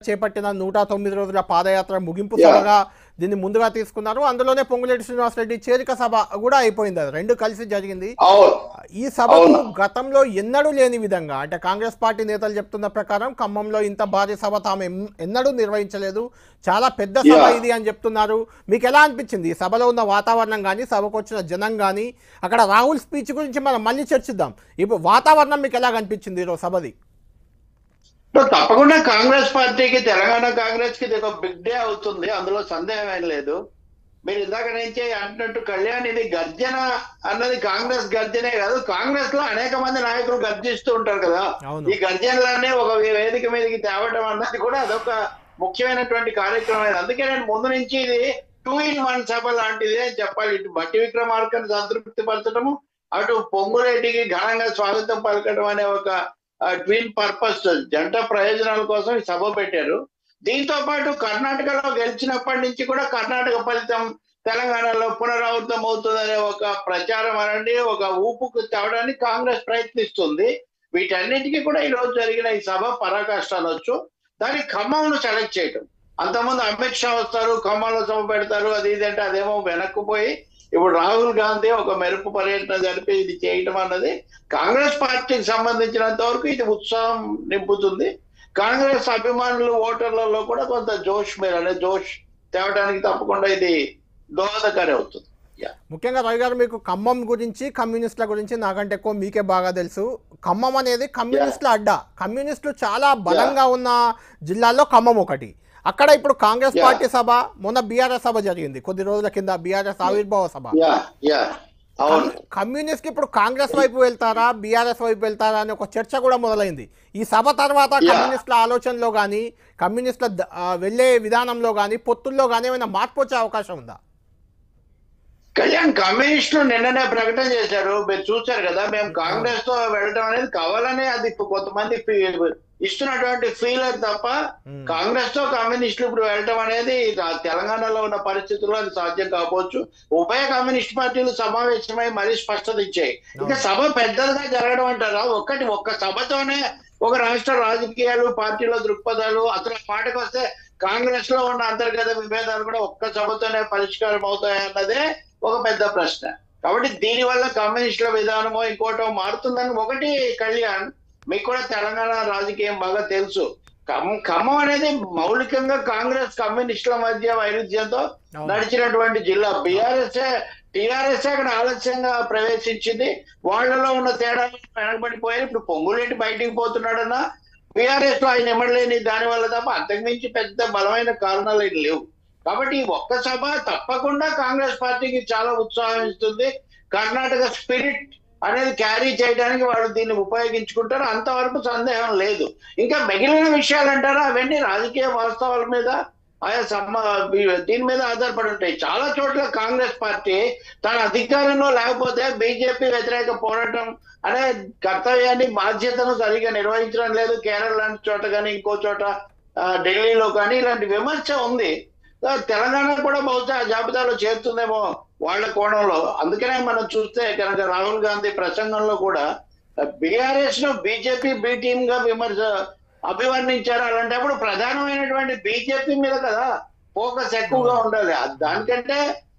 చేపట్టిన నూట తొమ్మిది రోజుల పాదయాత్ర ముగింపు Yeah. సభగా దీన్ని ముందుగా తీసుకున్నారు అందులోనే పొంగులేటి శ్రీనివాసరెడ్డి చేరిక సభ కూడా అయిపోయింది అది రెండు కలిసి జరిగింది అవును ఈ సభకు అవును. గతంలో ఎన్నడూ లేని విధంగా అంటే కాంగ్రెస్ పార్టీ నేతలు చెప్తున్న ప్రకారం ఖమ్మంలో ఇంత భారీ సభ తాము ఎం- ఎన్నడూ నిర్వహించలేదు చాలా పెద్ద సభ Yeah. ఇది అని చెప్తున్నారు మీకు ఎలా అనిపించింది ఈ సభలో ఉన్న వాతావరణం కానీ సభకు వచ్చిన జనం కానీ అక్కడ రాహుల్ స్పీచ్ గురించి మనం మళ్ళీ చర్చిద్దాం ఇప్పుడు వాతావరణం మీకు ఎలా కనిపించింది ఈరోజు సభది ఇప్పుడు తప్పకుండా కాంగ్రెస్ పార్టీకి తెలంగాణ కాంగ్రెస్ కి ఇది ఒక బిగ్ డే అవుతుంది అందులో సందేహం ఏం లేదు మీరు ఇందాక నుంచి అంటున్నట్టు కళ్యాణ్ ఇది గర్జన అన్నది కాంగ్రెస్ గర్జనే కాదు కాంగ్రెస్ లో అనేక మంది నాయకులు గర్జిస్తూ ఉంటారు కదా అవును. ఈ గర్జనలనే ఒక వేదిక మీదకి తేవడం అన్నది కూడా అదొక ముఖ్యమైనటువంటి కార్యక్రమం అందుకే నేను ముందు నుంచి ఇది టూ ఇన్ వన్ సభ లాంటిది అని చెప్పాలి ఇటు బట్టి విక్రమార్కను సంతృప్తి పరచడము అటు పొంగులేటికి ఘనంగా స్వాగతం పలకడం అనే ఒక ట్విన్ పర్పస్ జంట ప్రయోజనాల కోసం ఈ సభ పెట్టారు దీంతో పాటు కర్ణాటకలో గెలిచినప్పటి నుంచి కూడా కర్ణాటక ఫలితం తెలంగాణలో పునరావృతం అవుతుందనే ఒక ప్రచారం అనండి ఒక ఊపుకు తేవడానికి కాంగ్రెస్ ప్రయత్నిస్తుంది వీటన్నిటికీ కూడా ఈ రోజు జరిగిన ఈ సభ పరాకాష్ట అనొచ్చు దానికి ఖమ్మంను సెలెక్ట్ చేయడం అంతకుముందు అమిత్ షా వస్తారు ఖమ్మంలో సభ పెడతారు అది ఇది అంటే అదేమో వెనక్కుపోయి ఇప్పుడు రాహుల్ గాంధీ ఒక మెరుపు పర్యటన జరిపి ఇది చేయటం అన్నది కాంగ్రెస్ పార్టీకి సంబంధించినంత వరకు ఇది ఉత్సాహం నింపుతుంది కాంగ్రెస్ అభిమానులు ఓటర్లలో కూడా కొంత జోష్ మీద అంటే జోష్ తేవడానికి తప్పకుండా ఇది దోహదకారి అవుతుంది Yeah. ముఖ్యంగా రవి గారు మీకు ఖమ్మం గురించి కమ్యూనిస్టుల గురించి నాకంటే ఎక్కువ మీకే బాగా తెలుసు ఖమ్మం అనేది కమ్యూనిస్టుల అడ్డా కమ్యూనిస్టులు చాలా బలంగా ఉన్న జిల్లాల్లో ఖమ్మం ఒకటి అక్కడ ఇప్పుడు కాంగ్రెస్ Yeah. పార్టీ సభ మొన్న బీఆర్ఎస్ సభ జరిగింది కొద్ది రోజుల కింద బీఆర్ఎస్ ఆవిర్భావ సభ యా యా అవును కమ్యూనిస్ట్ ఇప్పుడు కాంగ్రెస్ వైపు వెళ్తారా బీఆర్ఎస్ వైపు వెళ్తారా అనే ఒక చర్చ కూడా మొదలైంది ఈ సభ తర్వాత Yeah. కమ్యూనిస్టుల ఆలోచనలో కానీ కమ్యూనిస్టుల ద- ఆ, వెళ్ళే విధానంలో కానీ పొత్తుల్లో కానీ ఏమైనా మార్పు వచ్చే అవకాశం ఉందా కళ్యాణ్ కమ్యూనిస్టులు నిన్ననే ప్రకటన చేశారు మీరు చూశారు కదా మేము కాంగ్రెస్ తో వెళ్ళడం అనేది కావాలనే అది కొంతమంది ఫీ- ఇస్తున్నటువంటి ఫీలర్ తప్ప Hmm. కాంగ్రెస్ తో కమ్యూనిస్టులు ఇప్పుడు వెళ్ళటం అనేది రా- తెలంగాణలో ఉన్న పరిస్థితుల్లో అది సాధ్యం కాకపోవచ్చు ఉభయ కమ్యూనిస్ట్ పార్టీలు సమావేశమై మరీ స్పష్టత ఇచ్చాయి ఇంకా సభ పెద్దలుగా జరగడం అంటారా ఒక్కటి ఒక్క సభతోనే ఒక రాష్ట్ర రాజకీయాలు పార్టీల దృక్పథాలు అసలు మాటకు వస్తే కాంగ్రెస్ లో ఉన్న అంతర్గత విభేదాలు కూడా ఒక్క సభతోనే పరిష్కారం అవుతాయి అన్నదే ఒక పెద్ద ప్రశ్న కాబట్టి దీని వల్ల కమ్యూనిస్టుల విధానమో ఇంకోటో మారుతుందని ఒకటి కళ్యాణ్ మీకు కూడా తెలంగాణ రాజకీయం బాగా తెలుసు ఖమ్మం ఖమ్మం అనేది మౌలికంగా కాంగ్రెస్ కమ్యూనిస్టుల మధ్య వైరుధ్యంతో అవును. నడిచినటువంటి జిల్లా బీఆర్ఎస్ టీఆర్ఎస్ అక్కడ ఆలస్యంగా ప్రవేశించింది వాళ్ళలో ఉన్న తేడా వెనకబడిపోయారు ఇప్పుడు పొంగులేటి బయటికి పోతున్నాడన్నా బీఆర్ఎస్ లో ఆయన ఇమ్మడలేని దాని వల్ల తప్ప అంతకుమించి పెద్ద బలమైన కారణాలు ఏం లేవు కాబట్టి ఈ ఒక్క సభ తప్పకుండా కాంగ్రెస్ పార్టీకి చాలా ఉత్సాహం ఇస్తుంది కర్ణాటక స్పిరిట్ అనేది క్యారీ చేయడానికి వాళ్ళు దీన్ని ఉపయోగించుకుంటారు అంతవరకు సందేహం లేదు ఇంకా మిగిలిన విషయాలు అంటారా అవన్నీ రాజకీయ వాస్తవాల మీద ఆయా సమ్మ దీని మీద ఆధారపడి ఉంటాయి చాలా చోట్ల కాంగ్రెస్ పార్టీ తన అధికారంలో లేకపోతే బీజేపీ వ్యతిరేక పోరాటం అనే కర్తవ్యాన్ని బాధ్యతను సరిగా నిర్వహించడం లేదు కేరళ లాంటి చోట కానీ ఇంకో చోట ఆ, ఢిల్లీలో కానీ ఇలాంటి విమర్శ ఉంది ఆ, తెలంగాణ కూడా బహుశా ఆ జాబితాలో చేరుతుందేమో వాళ్ళ కోణంలో అందుకనే మనం చూస్తే కనుక రాహుల్ గాంధీ ప్రసంగంలో కూడా బీఆర్ఎస్ ను బీజేపీ బి టీమ్ గా విమర్శ అభివర్ణించారు అలాంటప్పుడు ప్రధానమైనటువంటి బీజేపీ మీద కదా ఫోకస్ ఎక్కువగా ఉండాలి ఆ- దానికంటే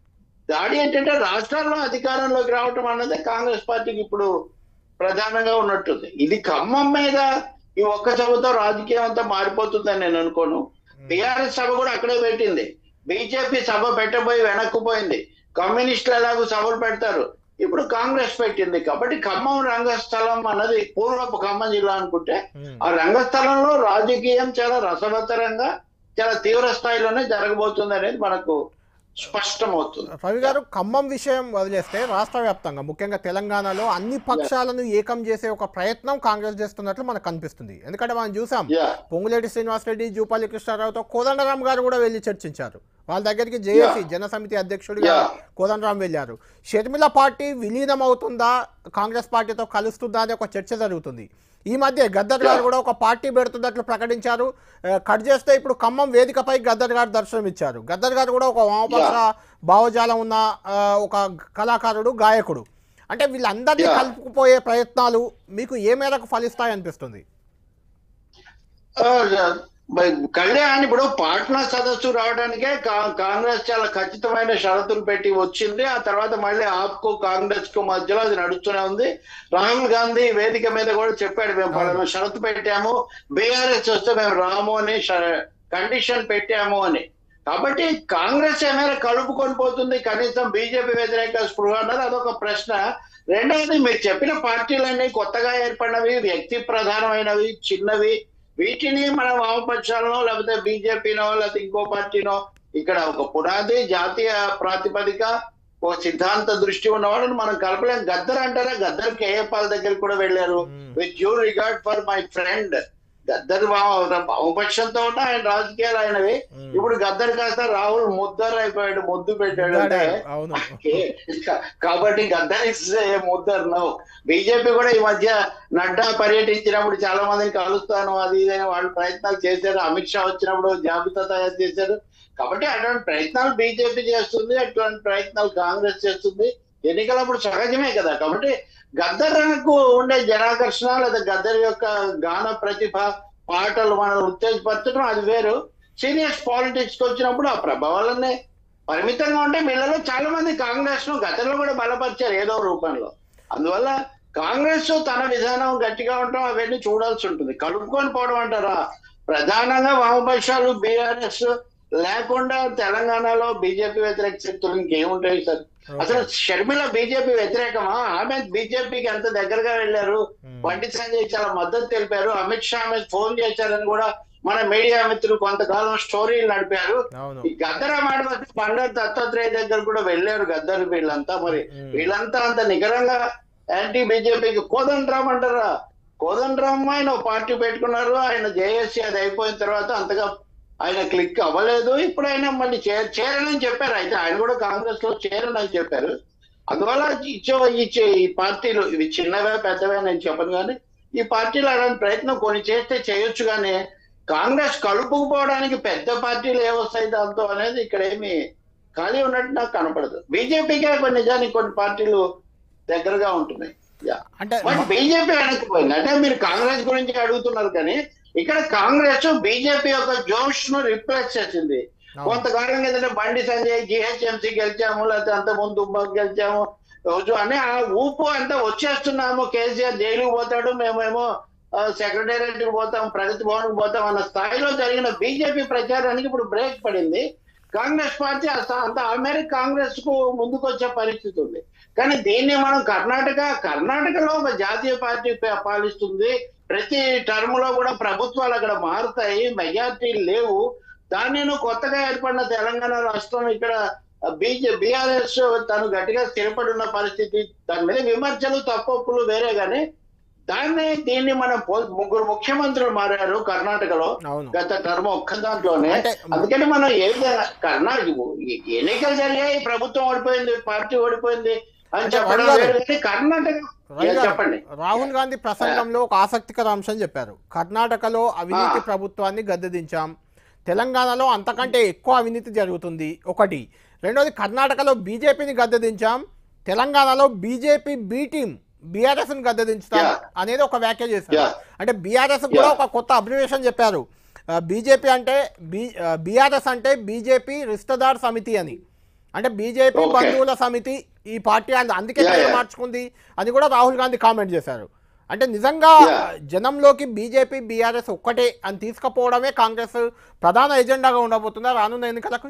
దాడి ఏంటంటే రాష్ట్రాల్లో అధికారంలోకి రావటం అన్నది కాంగ్రెస్ పార్టీకి ఇప్పుడు ప్రధానంగా ఉన్నట్టుంది ఇది ఖమ్మం మీద ఈ ఒక్క సభతో రాజకీయం అంతా మారిపోతుందని నేను అనుకోను టిఆర్ఎస్ సభ కూడా అక్కడే పెట్టింది బీజేపీ సభ పెట్టబోయి వెనక్కుపోయింది కమ్యూనిస్టులు ఎలాగో సభలు పెడతారు ఇప్పుడు కాంగ్రెస్ పెట్టింది కాబట్టి ఖమ్మం రంగస్థలం అన్నది పూర్వపు ఖమ్మం జిల్లా అనుకుంటే ఉమ్. ఆ రంగస్థలంలో రాజకీయం చాలా రసవత్తరంగా చాలా తీవ్ర స్థాయిలోనే జరగబోతుంది అనేది మనకు స్పష్టమవుతుంది రవి గారు ఖమ్మం విషయం వదిలేస్తే రాష్ట్ర వ్యాప్తంగా ముఖ్యంగా తెలంగాణలో అన్ని పక్షాలను ఏకం చేసే ఒక ప్రయత్నం కాంగ్రెస్ చేస్తున్నట్లు మనకు కనిపిస్తుంది ఎందుకంటే మనం చూసాం యా పొంగులేటి శ్రీనివాసరెడ్డి జూపల్లి కృష్ణారావుతో కోదండరాం గారు కూడా వెళ్ళి చర్చించారు వాళ్ళ దగ్గరికి జేఏసీ జన సమితి అధ్యక్షుడిగా Yeah. కోదండరాం వెళ్ళారు షర్మిల పార్టీ విలీనం అవుతుందా కాంగ్రెస్ పార్టీతో కలుస్తుందా అనే ఒక చర్చ జరుగుతుంది ఈ మధ్య గద్దర్ గారు కూడా ఒక పార్టీ పెడుతున్నట్లు ప్రకటించారు ఆ, కట్ చేస్తే ఇప్పుడు ఖమ్మం వేదికపై గద్దర్ గారు దర్శనం ఇచ్చారు గద్దర్ గారు కూడా ఒక వామపక్ష భావజాలం ఉన్న ఆ, ఒక కళాకారుడు గాయకుడు అంటే వీళ్ళందరినీ Yeah. కలుపుకుపోయే ప్రయత్నాలు మీకు ఏ మేరకు ఫలిస్తాయి అనిపిస్తుంది ఆ, బ- కళ్యాణ్ ఇప్పుడు పాట్నా సదస్సు రావడానికే కా- కాంగ్రెస్ చాలా ఖచ్చితమైన షరతులు పెట్టి వచ్చింది ఆ తర్వాత మళ్ళీ ఆప్కు కాంగ్రెస్ కు మధ్యలో అది నడుస్తూనే ఉంది రాహుల్ గాంధీ వేదిక మీద కూడా చెప్పాడు మేము పలానా షరతు పెట్టాము బీఆర్ఎస్ వస్తే మేము రాము అని కండిషన్ పెట్టాము అని కాబట్టి కాంగ్రెస్ ఏమైనా కలుపుకొని పోతుంది కనీసం బీజేపీ వ్యతిరేక స్పృహ అన్నది అదొక ప్రశ్న రెండవది మీరు చెప్పిన పార్టీలన్నీ కొత్తగా ఏర్పడినవి వ్యక్తి ప్రధానమైనవి చిన్నవి వీటిని మన వామపక్షాలను లేకపోతే బీజేపీనో లేకపోతే ఇంకో పార్టీనో ఇక్కడ ఒక పునాది జాతీయ ప్రాతిపదిక ఒక సిద్ధాంత దృష్టి ఉన్నవాళ్ళని మనం కలపలేం గద్దర్ అంటారా గద్దర్ కేఏపాల్ దగ్గరికి కూడా వెళ్ళారు మ్మ్. With due regard for my friend Gaddar వా- వామపక్షంతో ఉన్న ఆయన రాజకీయాలు ఆయనవి మ్మ్. ఇప్పుడు గద్దర్ కాస్త రాహుల్ ముద్దర్ అయిపోయాడు ముద్దు పెట్టాడు అంటే అవును కా- కాబట్టి గద్దర్ ఇస్ ముద్దర్ నో బీజేపీ కూడా ఈ మధ్య నడ్డా పర్యటించినప్పుడు చాలా మందిని కలుస్తాను అది ఇది అని వాళ్ళు ప్రయత్నాలు చేశారు అమిత్ షా వచ్చినప్పుడు జాబితా తయారు చేశారు కాబట్టి అటువంటి ప్రయత్నాలు బీజేపీ చేస్తుంది అటువంటి ప్రయత్నాలు కాంగ్రెస్ చేస్తుంది ఎన్నికలప్పుడు సహజమే కదా కాబట్టి గద్దర్కు ఉండే జనాకర్షణ లేదా గద్దర్ యొక్క గాన ప్రతిభ పాటలు మనం ఉత్తేజపరచడం అది వేరు సీరియస్ పాలిటిక్స్ కి వచ్చినప్పుడు ఆ ప్రభావాలన్నీ పరిమితంగా ఉంటే వీళ్ళలో చాలా మంది కాంగ్రెస్ ను గతంలో కూడా బలపరిచారు ఏదో రూపంలో అందువల్ల కాంగ్రెస్ తన విధానం గట్టిగా ఉండటం అవన్నీ చూడాల్సి ఉంటుంది కలుపుకొని పోవడం అంటారా ప్రధానంగా వామపక్షాలు బీఆర్ఎస్ లేకుండా తెలంగాణలో బీజేపీ వ్యతిరేక శక్తులు ఇంకేముంటాయి సార్ అసలు షర్మిల బీజేపీ వ్యతిరేకమా ఆమె బీజేపీకి ఎంత దగ్గరగా వెళ్ళారు మ్మ్. బండి సంజయ్ చాలా మద్దతు తెలిపారు అమిత్ షా ఆమె ఫోన్ చేశారని కూడా మన మీడియా మిత్రులు కొంతకాలం స్టోరీలు నడిపారు అవును ఈ గద్దర మాట వచ్చి బండారు దత్తాత్రేయ దగ్గర కూడా వెళ్ళారు గద్దరు వీళ్ళంతా మరి మ్మ్. వీళ్ళంతా అంత నికరంగా యాంటీ బీజేపీకి కోదండరామ్ అంటారా కోదండరామ్ ఆయన ఓ పార్టీ పెట్టుకున్నారు ఆయన జేఏసీ అది అయిపోయిన తర్వాత అంతగా ఆయన క్లిక్ అవ్వలేదు ఇప్పుడు ఆయన మళ్ళీ చే- చేరనని చెప్పారు అయితే ఆయన కూడా కాంగ్రెస్ లో చేరనని చెప్పారు అందువల్ల ఇచ్చే ఇచ్చే ఈ పార్టీలు ఇవి చిన్నవే పెద్దవే నేను చెప్పను కానీ ఈ పార్టీలు అలాంటి ప్రయత్నం కొన్ని చేస్తే చేయొచ్చు కానీ కాంగ్రెస్ కలుపుకుపోవడానికి పెద్ద పార్టీలు ఏవొస్తాయి దాంతో అనేది ఇక్కడ ఏమి ఖాళీ ఉన్నట్టు నాకు కనపడదు బీజేపీకే కొన్ని నిజానికి కొన్ని పార్టీలు దగ్గరగా ఉంటున్నాయి యా. అంటే మరి బీజేపీ వెనక్కిపోయింది అంటే మీరు కాంగ్రెస్ గురించి అడుగుతున్నారు కానీ ఇక్కడ కాంగ్రెస్ బీజేపీ యొక్క జోష్ ను రిప్లేస్ చేసింది అవును. కొంతకాలం ఏంటంటే బండి సంజయ్ జిహెచ్ఎంసీ గెలిచాము లేకపోతే అంత ముందు ఉమ్మడి గెలిచాము రోజు అని ఆ ఊపు అంతా వచ్చేస్తున్నాము కేసీఆర్ జైలుకు పోతాడు మేమేమో సెక్రటేరియట్ కి పోతాం ప్రగతి భవన్ కి పోతాం అన్న స్థాయిలో జరిగిన బీజేపీ ప్రచారానికి ఇప్పుడు బ్రేక్ పడింది కాంగ్రెస్ పార్టీ అస- అంత ఆ మేరకు కాంగ్రెస్ కు ముందుకు వచ్చే పరిస్థితి ఉంది కానీ దీన్ని మనం కర్ణాటక కర్ణాటకలో ఒక జాతీయ పార్టీ పా- పాలిస్తుంది ప్రతి టర్మ్ లో కూడా ప్రభుత్వాలు అక్కడ మారుతాయి మెజార్టీలు లేవు దాన్ని నువ్వు కొత్తగా ఏర్పడిన తెలంగాణ రాష్ట్రం ఇక్కడ బీజే బీఆర్ఎస్ తను గట్టిగా స్థిరపడి ఉన్న పరిస్థితి దాని మీద విమర్శలు తప్పొప్పులు వేరే గాని దాన్ని దీన్ని మనం పో- ముగ్గురు ముఖ్యమంత్రులు మారారు కర్ణాటకలో అవును గత టర్మ్ ఒక్క దాంట్లోనే అంటే అందుకని మనం ఏ విధంగా కర్ణాటక ఈ ఎన్నికలు జరిగాయి ప్రభుత్వం ఓడిపోయింది పార్టీ ఓడిపోయింది అని అంటే చెప్పడం రవి గారు, వేరు కానీ కర్ణాటక రవి ఏ గారు, చెప్పండి రాహుల్ గాంధీ ప్రసంగంలో ఒక ఆసక్తికర అంశం చెప్పారు కర్ణాటకలో అవినీతి ఆ. ప్రభుత్వాన్ని గద్దెదించాం తెలంగాణలో అంతకంటే ఎక్కువ అవినీతి జరుగుతుంది ఒకటి రెండోది కర్ణాటకలో బీజేపీని గద్దెదించాం తెలంగాణలో బీజేపీ బీ టీం బీఆర్ఎస్ ని గద్దెదించుతాం Yeah. అనేది ఒక వ్యాఖ్య చేశారు Yeah. అంటే బీఆర్ఎస్ కూడా Yeah. ఒక కొత్త అబ్జర్వేషన్ చెప్పారు బీజేపీ అంటే బీ బీఆర్ఎస్ అంటే బీజేపీ రిష్టదార్ సమితి అని అంటే బీజేపీ Okay. బంధువుల సమితి ఈ పార్టీ అంద- అందుకే Yeah, పేరు yeah. మార్చుకుంది అని కూడా రాహుల్ గాంధీ కామెంట్ చేశారు అంటే నిజంగా Yeah. జనంలోకి బీజేపీ బీఆర్ఎస్ ఒక్కటే అని తీసుకుపోవడమే కాంగ్రెస్ ప్రధాన ఎజెండాగా ఉండబోతుందా రానున్న ఎన్నికలకు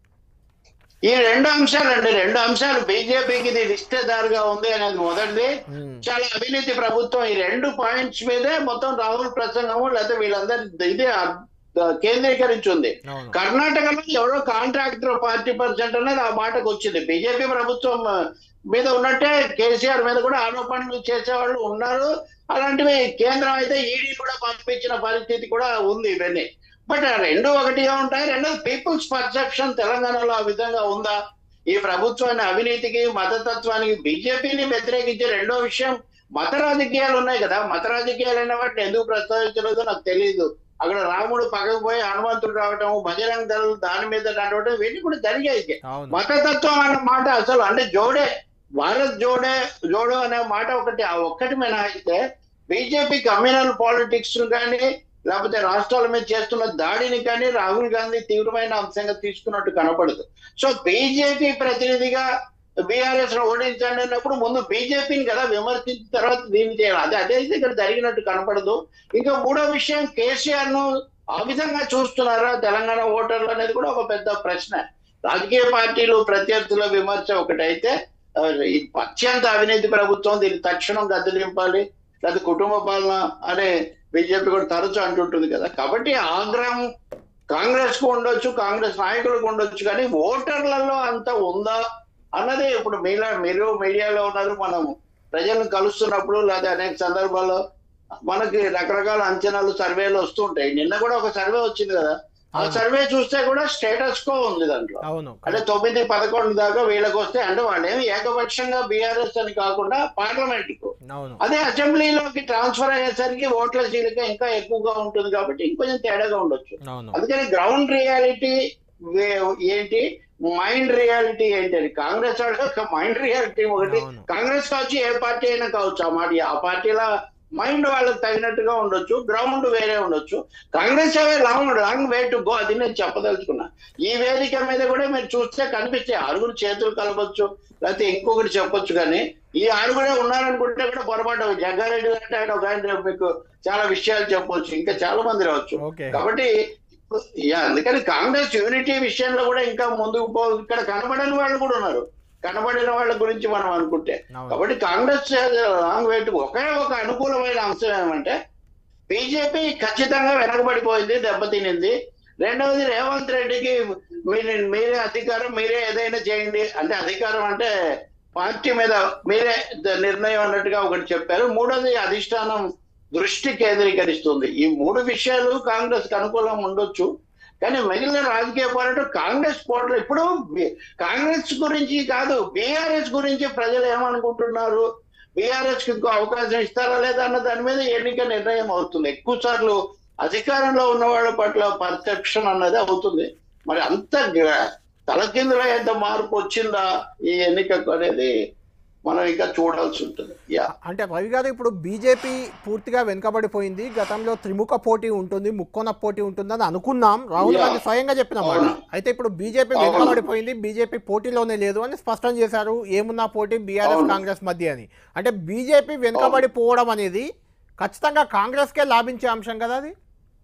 ఈ రెండు అంశాలు అండి రెండు అంశాలు బీజేపీకి ఇది రిష్టదారుగా ఉంది అనేది మొదటిది Hmm. చాలా అవినీతి ప్రభుత్వం ఈ రెండు పాయింట్స్ మీదే మొత్తం రాహుల్ ప్రసంగము లేకపోతే వీళ్ళందరి ఇదే ఆ- కేంద్రీకరించి ఉంది అవును కర్ణాటకలో ఎవరో కాంట్రాక్టర్ పార్టీ పర్సెంట్ అనేది ఆ మాటకు వచ్చింది బీజేపీ ప్రభుత్వం ఆ, మీద ఉన్నట్టే కేసీఆర్ మీద కూడా ఆరోపణలు చేసేవాళ్ళు ఉన్నారు అలాంటివి కేంద్రం అయితే ఈడీ కూడా పంపించిన పరిస్థితి కూడా ఉంది ఇవన్నీ బట్ ఆ రెండు ఒకటిగా ఉంటాయి రెండోది పీపుల్స్ పర్సెప్షన్ తెలంగాణలో ఆ విధంగా ఉందా ఈ ప్రభుత్వాన్ని అవినీతికి మతతత్వానికి బీజేపీని వ్యతిరేకించే రెండో విషయం మత రాజకీయాలు ఉన్నాయి కదా మత రాజకీయాలు అయిన వాటిని ఎందుకు ప్రస్తావించలేదో నాకు తెలియదు అక్కడ రాముడు పక్కకు పోయి హనుమంతుడు రావటం బజరంగ దళాలు దాని మీద నడవటం ఇవన్నీ కూడా జరిగాయి అవును మతతత్వం అన్న మాట అసలు అంటే జోడే భారత్ జోడే జోడో అనే మాట ఒకటి ఆ ఒక్కటి మినహాయిస్తే బీజేపీ కమ్యూనల్ పాలిటిక్స్ కానీ లేకపోతే రాష్ట్రాల మీద చేస్తున్న దాడిని కానీ రాహుల్ గాంధీ తీవ్రమైన అంశంగా తీసుకున్నట్టు కనపడదు సో బీజేపీ ప్రతినిధిగా బీఆర్ఎస్ ను ఓడించండి అన్నప్పుడు ముందు బీజేపీని కదా విమర్శించిన తర్వాత దీన్ని చేయాలి అదే అదైతే ఇక్కడ జరిగినట్టు కనపడదు ఇంకా మూడో విషయం కేసీఆర్ ను ఆ విధంగా చూస్తున్నారా తెలంగాణ ఓటర్లు అనేది కూడా ఒక పెద్ద ప్రశ్న రాజకీయ పార్టీలు ప్రత్యర్థుల విమర్శ ఒకటైతే ఆ, ఈ అత్యంత అవినీతి ప్రభుత్వం దీన్ని తక్షణం గద్దెదింపాలి లేదా కుటుంబ పాలన అనే బీజేపీ కూడా తరచు అంటుంటుంది కదా కాబట్టి ఆగ్రహం కాంగ్రెస్ కు ఉండొచ్చు కాంగ్రెస్ నాయకులకు ఉండొచ్చు కానీ ఓటర్లలో అంత ఉందా అన్నది ఇప్పుడు మీలా మీరు మీడియాలో ఉన్నారు మనం ప్రజలను కలుస్తున్నప్పుడు లేదా అనేక సందర్భాల్లో మనకి రకరకాల అంచనాలు సర్వేలు వస్తుంటాయి నిన్న కూడా ఒక సర్వే వచ్చింది కదా ఆ అవును. సర్వే చూస్తే కూడా స్టేటస్ కో ఉంది దాంట్లో అవును అంటే తొమ్మిది పదకొండు దాకా వీళ్ళకి వస్తే అంటే వాళ్ళు ఏమి ఏకపక్షంగా బీఆర్ఎస్ అని కాకుండా పార్లమెంట్ కు అవును అదే అసెంబ్లీలోకి ట్రాన్స్ఫర్ అయ్యేసరికి ఓట్ల చీలిక ఇంకా ఎక్కువగా ఉంటుంది కాబట్టి ఇంకొంచెం తేడాగా ఉండొచ్చు అవును అందుకని గ్రౌండ్ రియాలిటీ ఏంటి మైండ్ రియాలిటీ ఏంటి అని కాంగ్రెస్ వాళ్ళ యొక్క మైండ్ రియాలిటీ ఒకటి అవును. కాంగ్రెస్ కావచ్చు ఏ పార్టీ అయినా కావచ్చు ఆ మాట ఆ పార్టీల మైండ్ వాళ్ళకి తగినట్టుగా ఉండొచ్చు గ్రౌండ్ వేరే ఉండొచ్చు కాంగ్రెస్ అవే long long way to go అది నేను చెప్పదలుచుకున్నా ఈ వేదిక మీద కూడా మీరు చూస్తే కనిపిస్తే ఆరుగురు చేతులు కలపచ్చు లేకపోతే ఇంకొకటి చెప్పొచ్చు కానీ ఈ ఆరుగురే ఉన్నారనుకుంటే కూడా పొరపాటు జగ్గారెడ్డి అంటే ఆయన ఒక ఆయన మీకు చాలా విషయాలు చెప్పొచ్చు ఇంకా చాలా మంది రావచ్చు ఓకే కాబట్టి యా, అందుకని కాంగ్రెస్ యూనిటీ విషయంలో కూడా ఇంకా ముందుకు పో ఇక్కడ కనబడని వాళ్ళు కూడా ఉన్నారు కనబడిన వాళ్ళ గురించి మనం అనుకుంటే అవును కాబట్టి కాంగ్రెస్ లాంగ్ వెయిట్ ఒకే ఒక అనుకూలమైన అంశం ఏమంటే బీజేపీ ఖచ్చితంగా వెనకబడిపోయింది దెబ్బతినింది రెండవది రేవంత్ రెడ్డికి మీరు మీరే అధికారం మీరే ఏదైనా చేయండి అంటే అధికారం అంటే పార్టీ మీద మీరే ద- నిర్ణయం అన్నట్టుగా ఒకటి చెప్పారు మూడోది అధిష్టానం దృష్టి కేంద్రీకరిస్తుంది ఈ మూడు విషయాలు కాంగ్రెస్ కి అనుకూలంగా ఉండొచ్చు కానీ మిగిలిన రాజకీయ పోరాటం కాంగ్రెస్ పోరాటం ఇప్పుడు బి- కాంగ్రెస్ గురించి కాదు బీఆర్ఎస్ గురించి ప్రజలు ఏమనుకుంటున్నారు బీఆర్ఎస్ కి ఇంకో అవకాశం ఇస్తారా లేదా అన్న దాని మీద ఎన్నిక నిర్ణయం అవుతుంది ఎక్కువ సార్లు అధికారంలో ఉన్న వాళ్ళ పట్ల పర్సెప్షన్ అన్నది అవుతుంది మరి అంత గ్ర- తలకిందులో ఎంత మార్పు వచ్చిందా ఈ ఎన్నికకు అనేది మనం ఇంకా చూడాల్సి ఉంటుంది యా అంటే రవి గారు ఇప్పుడు బీజేపీ పూర్తిగా వెనుకబడిపోయింది గతంలో త్రిముఖ పోటీ ఉంటుంది ముక్కోన పోటీ ఉంటుందని అనుకున్నాం రాహుల్ Yeah. గాంధీ స్వయంగా చెప్పిన మాట అవును. అయితే ఇప్పుడు బీజేపీ అవును. వెనుకబడిపోయింది బీజేపీ పోటీలోనే లేదు అని స్పష్టం చేశారు ఏమున్నా పోటీ బీఆర్ఎస్ అవును. కాంగ్రెస్ మధ్య అని అంటే బీజేపీ వెనుకబడిపోవడం అనేది ఖచ్చితంగా కాంగ్రెస్కే లాభించే అంశం కదా అది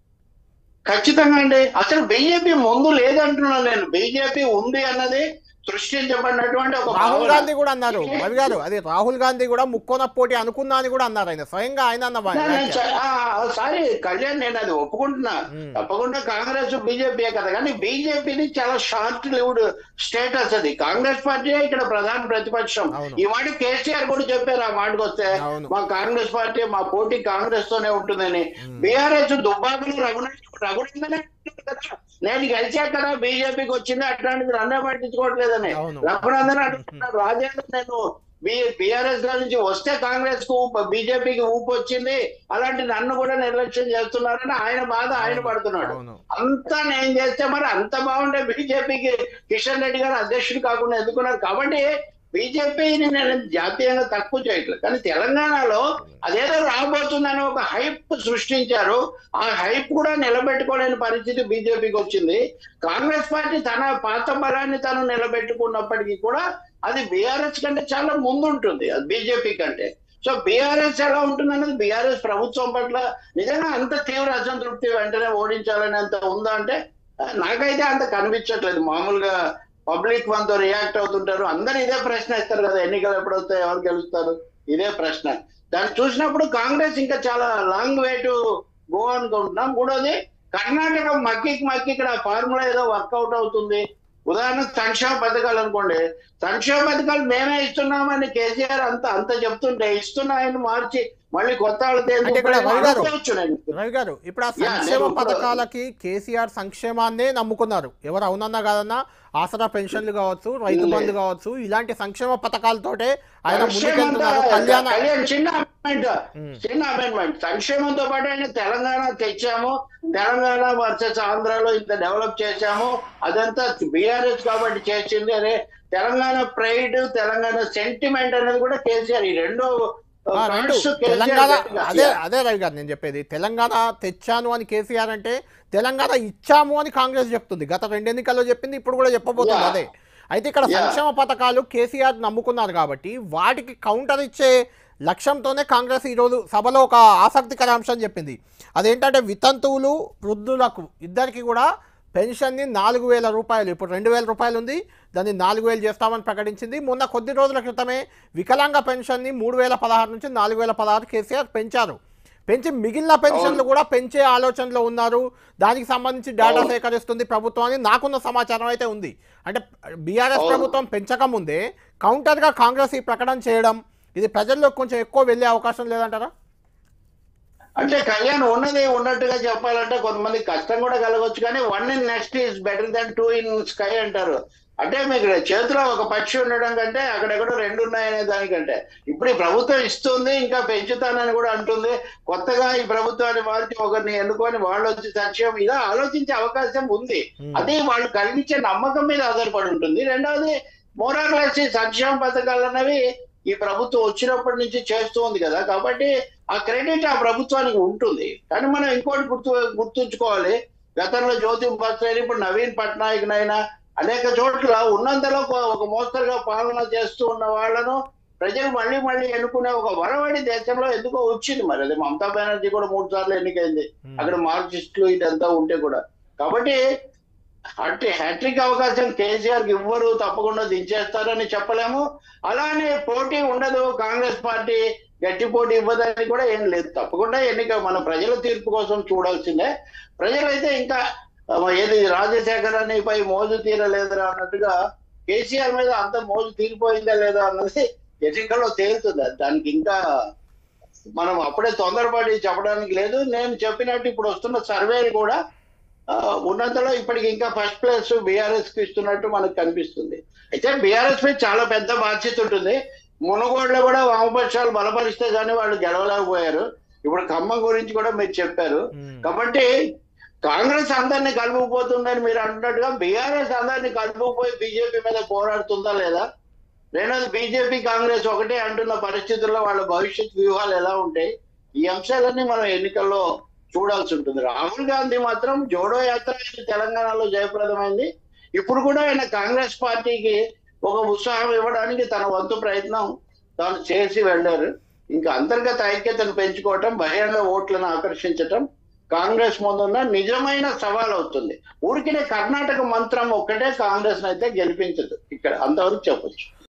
ఖచ్చితంగా అండి అసలు బీజేపీ ముందు లేదంటున్నాను నేను బీజేపీ ఉంది అన్నది సృష్టించబడినటువంటి ఒక రాహుల్ భావన. గాంధీ కూడా అన్నారు రవి గారు అది రాహుల్ గాంధీ కూడా ముక్కోన పోటీ అనుకున్నా అని కూడా అన్నారు ఆయన స్వయంగా ఆయన అన్న వా- నేను వ్యాఖ్య. చ- ఆ, సారీ కళ్యాణ్ నేను అది ఒప్పుకుంటున్నా మ్మ్. తప్పకుండా కాంగ్రెస్ బీజేపీ కదా కానీ బీజేపీని చాలా షార్ట్ లివ్డ్ స్టేటస్ అది కాంగ్రెస్ పార్టీ ఇక్కడ ప్రధాన ప్రతిపక్షం అవును. ఈ మాట కేసీఆర్ కూడా చెప్పారు ఆ మాటకు వస్తే అవును. మా కాంగ్రెస్ పార్టీ మా పోటీ కాంగ్రెస్ తోనే ఉంటుందని మ్మ్. బీఆర్ఎస్ దుబ్బాకులు రఘునందన్ రఘునందనే అంటున్నారు కదా నేను గెలిచాక కదా బీజేపీకి వచ్చింది అట్లాంటిది నన్నే పట్టించుకోవట్లేదని అవును. రఘునందన్ అంటున్నారు రాజేంద్ర నేను బీఆర్ఎస్ లో నుంచి వస్తే కాంగ్రెస్ కు బీజేపీకి ఊపు వచ్చింది అలాంటి నన్ను కూడా నిర్లక్ష్యం చేస్తున్నారని ఆయన బాధ ఆయన పడుతున్నాడు అవును అంతా నేను చేస్తే మరి అంత బాగుండే బీజేపీకి కిషన్ రెడ్డి గారు అధ్యక్షుడు కాకుండా ఎందుకున్నారు కాబట్టి బీజేపీని నేను జాతీయంగా తక్కువ చేయట్లేదు కానీ తెలంగాణలో అదేదో రాబోతుందని ఒక హైప్ సృష్టించారు ఆ హైప్ కూడా నిలబెట్టుకోలేని పరిస్థితి బీజేపీకి వచ్చింది కాంగ్రెస్ పార్టీ తన పాత బలాన్ని తను నిలబెట్టుకున్నప్పటికీ కూడా అది బీఆర్ఎస్ కంటే చాలా ముందుంటుంది అది బీజేపీ కంటే సో బీఆర్ఎస్ ఎలా ఉంటుంది అనేది బీఆర్ఎస్ ప్రభుత్వం పట్ల నిజంగా అంత తీవ్ర అసంతృప్తి వెంటనే ఓడించాలని అంత ఉందా అంటే ఆ, నాకైతే అంత కనిపించట్లేదు మామూలుగా పబ్లిక్ మనతో రియాక్ట్ అవుతుంటారు అందరు ఇదే ప్రశ్న ఇస్తారు కదా ఎన్నికలు ఎప్పుడు వస్తాయి ఎవరు గెలుస్తారు ఇదే ప్రశ్న దాన్ని చూసినప్పుడు కాంగ్రెస్ ఇంకా చాలా లాంగ్ వే టు గో అనుకుంటున్నాం మూడోది కర్ణాటక మక్కికి మక్కి ఇక్కడ ఫార్ములా ఏదో వర్కౌట్ అవుతుంది ఉదాహరణకు సంక్షేమ పథకాలు అనుకోండి సంక్షేమ పథకాలు మేమే ఇస్తున్నామని కేసీఆర్ అంత అంత చెప్తుంటే ఇస్తున్న ఆయన మార్చి మళ్ళీ కొత్త వాళ్ళతో ఎందుకు అంటే ఇక్కడ ప్రేమ రవి గారు- అనుకోవచ్చు నేను. రవి గారు ఇప్పుడు ఆ యా, సంక్షేమ నేను ఇప్పుడు- పథకాలకి కేసీఆర్ సంక్షేమాన్నే నమ్ముకున్నారు ఎవరు అవునన్నా కాదన్నా ఆసరా పెన్షన్లు కావచ్చు రైతు లే. బంధు కావచ్చు ఇలాంటి సంక్షేమ పథకాలతోటే ఆయన సంక్షేమంతో ముందుకెళ్తున్నారు కళ్యాణ కళ్యాణ్ చిన్న అమెండ్మెంట్ ఉమ్. చిన్న అమెండ్మెంట్ సంక్షేమంతో పాటు ఆయన తెలంగాణ తెచ్చాము తెలంగాణ వర్సెస్ ఆంధ్రాలో ఇంత డెవలప్ చేశాము అదంతా బీఆర్ఎస్ కాబట్టి చేసింది అనే తెలంగాణ ప్రైడ్ తెలంగాణ సెంటిమెంట్ అనేది కూడా కేసీఆర్ ఈ రెండో ఆ, రెండు cards కేసీఆర్ తెలంగాణ గట్టిగా అదే చేయాలి. అదే రవి గారు నేను చెప్పేది తెలంగాణ తెచ్చాను అని కేసీఆర్ అంటే తెలంగాణ ఇచ్చాము అని కాంగ్రెస్ చెప్తుంది గత రెండు ఎన్నికల్లో చెప్పింది ఇప్పుడు కూడా చెప్పబోతుంది Yeah. అదే అయితే ఇక్కడ Yeah. సంక్షేమ పథకాలు కేసీఆర్ నమ్ముకున్నారు కాబట్టి వాటికి కౌంటర్ ఇచ్చే లక్ష్యంతోనే కాంగ్రెస్ ఈరోజు సభలో ఒక ఆసక్తికర అంశం చెప్పింది అదేంటంటే వితంతువులు వృద్ధులకు ఇద్దరికి కూడా పెన్షన్ని నాలుగు వేల రూపాయలు ఇప్పుడు రెండు వేల రూపాయలు ఉంది దాన్ని నాలుగు వేలు చేస్తామని ప్రకటించింది మొన్న కొద్ది రోజుల క్రితమే వికలాంగ పెన్షన్ని మూడు వేల పదహారు నుంచి నాలుగు వేల పదహారు కేసీఆర్ పెంచారు పెంచి మిగిలిన పెన్షన్లు కూడా పెంచే ఆలోచనలో ఉన్నారు దానికి సంబంధించి డేటా అవును. సేకరిస్తుంది ప్రభుత్వం అని నాకున్న సమాచారం అయితే ఉంది అంటే బీఆర్ఎస్ అవును. ప్రభుత్వం పెంచకముందే కౌంటర్గా కాంగ్రెస్ ఈ ప్రకటన చేయడం ఇది ప్రజల్లో కొంచెం ఎక్కువ వెళ్ళే అవకాశం లేదంటారా అంటే కళ్యాణ్ ఉన్నది ఉన్నట్టుగా చెప్పాలంటే కొంతమంది కష్టం కూడా కలగొచ్చు కానీ one in next is better than two in sky అంటారు అంటే మీకు చేతిలో ఒక పక్షి ఉండడం కంటే అక్కడెక్కడో రెండు ఉన్నాయనే దానికంటే ఇప్పుడు ఈ ప్రభుత్వం ఇస్తుంది ఇంకా పెంచుతానని కూడా అంటుంది కొత్తగా ఈ ప్రభుత్వాన్ని మార్చి ఒకరిని ఎన్నుకొని వాళ్ళు వచ్చి సంక్షేమం ఇలా ఆలోచించే అవకాశం ఉంది Hmm. అది వాళ్ళు కలిగించే నమ్మకం మీద ఆధారపడి ఉంటుంది రెండవది మోరార్లెస్ ఈ సంక్షేమ పథకాలు అన్నవి ఈ ప్రభుత్వం వచ్చినప్పటి నుంచి చేస్తూ ఉంది కదా కాబట్టి ఆ క్రెడిట్ ఆ ప్రభుత్వానికి ఉంటుంది కానీ మనం ఇంకోటి గుర్తు గుర్తుంచుకోవాలి గతంలో జ్యోతి బస్రైనా ఇప్పుడు నవీన్ పట్నాయక్ నైనా అనేక చోట్ల ఉన్నంతలో ఒక- ఒక మోస్తరుగా పాలన చేస్తూ ఉన్న వాళ్ళను ప్రజలు మళ్ళీ మళ్ళీ ఎన్నుకునే ఒక వరవడి దేశంలో ఎందుకో వచ్చింది మరి అది మమతా బెనర్జీ కూడా మూడు సార్లు ఎన్నికైంది అక్కడ మార్క్సిస్టులు ఇదంతా ఉంటే కూడా కాబట్టి అంటే హ్యాట్రిక్ అవకాశం కేసీఆర్ కి ఇవ్వరు తప్పకుండా దించేస్తారని చెప్పలేము అలానే పోటీ ఉండదు కాంగ్రెస్ పార్టీ గట్టి పోటీ ఇవ్వదని కూడా ఏం లేదు తప్పకుండా ఎన్నిక మన ప్రజల తీర్పు కోసం చూడాల్సిందే ప్రజలైతే ఇంకా ఆ, ఏది రాజశేఖర్ పై మోజు తీరలేదురా అన్నట్టుగా కేసీఆర్ మీద అంత మోజు తీరిపోయిందా లేదా అన్నది ఎన్నికల్లో తేలుతుంది దానికి ఇంకా మనం అప్పుడే తొందరపడి చెప్పడానికి లేదు నేను చెప్పినట్టు ఇప్పుడు వస్తున్న సర్వేలు కూడా ఆ, ఉన్నంతలో ఇప్పటికి ఇంకా ఫస్ట్ ప్లేస్ బీఆర్ఎస్ కి ఇస్తున్నట్టు మనకు కనిపిస్తుంది అయితే బీఆర్ఎస్ పై చాలా పెద్ద బాధ్యత ఉంటుంది మునగోడులో కూడా వామపక్షాలు బలపరిస్తే కానీ వాళ్ళు గెలవలేకపోయారు ఇప్పుడు ఖమ్మం గురించి కూడా మీరు చెప్పారు మ్మ్. కాబట్టి కాంగ్రెస్ అందరినీ కలుపుకుపోతుందని మీరు అంటున్నట్టుగా బీఆర్ఎస్ అందరినీ కలుపుకుపోయి బీజేపీ మీద పోరాడుతుందా లేదా రెండోది బీజేపీ కాంగ్రెస్ ఒకటే అంటున్న పరిస్థితుల్లో వాళ్ళ భవిష్యత్ వ్యూహాలు ఎలా ఉంటాయి ఈ అంశాలన్నీ మనం ఎన్నికల్లో చూడాల్సి ఉంటుంది రాహుల్ గాంధీ మాత్రం జోడో యాత్ర ఆయన తెలంగాణలో జయప్రదమైంది ఇప్పుడు కూడా ఆయన కాంగ్రెస్ పార్టీకి ఒక ఉత్సాహం ఇవ్వడానికి తన వంతు ప్రయత్నం తాను చేసి వెళ్ళారు ఇంకా అంతర్గత ఐక్యతను పెంచుకోవటం బహిరంగ ఓట్లను ఆకర్షించటం కాంగ్రెస్ ముందున్న నిజమైన సవాల్ అవుతుంది ఊరికినే కర్ణాటక మంత్రం ఒక్కటే కాంగ్రెస్ అయితే గెలిపించదు ఇక్కడ అంతవరకు చెప్పొచ్చు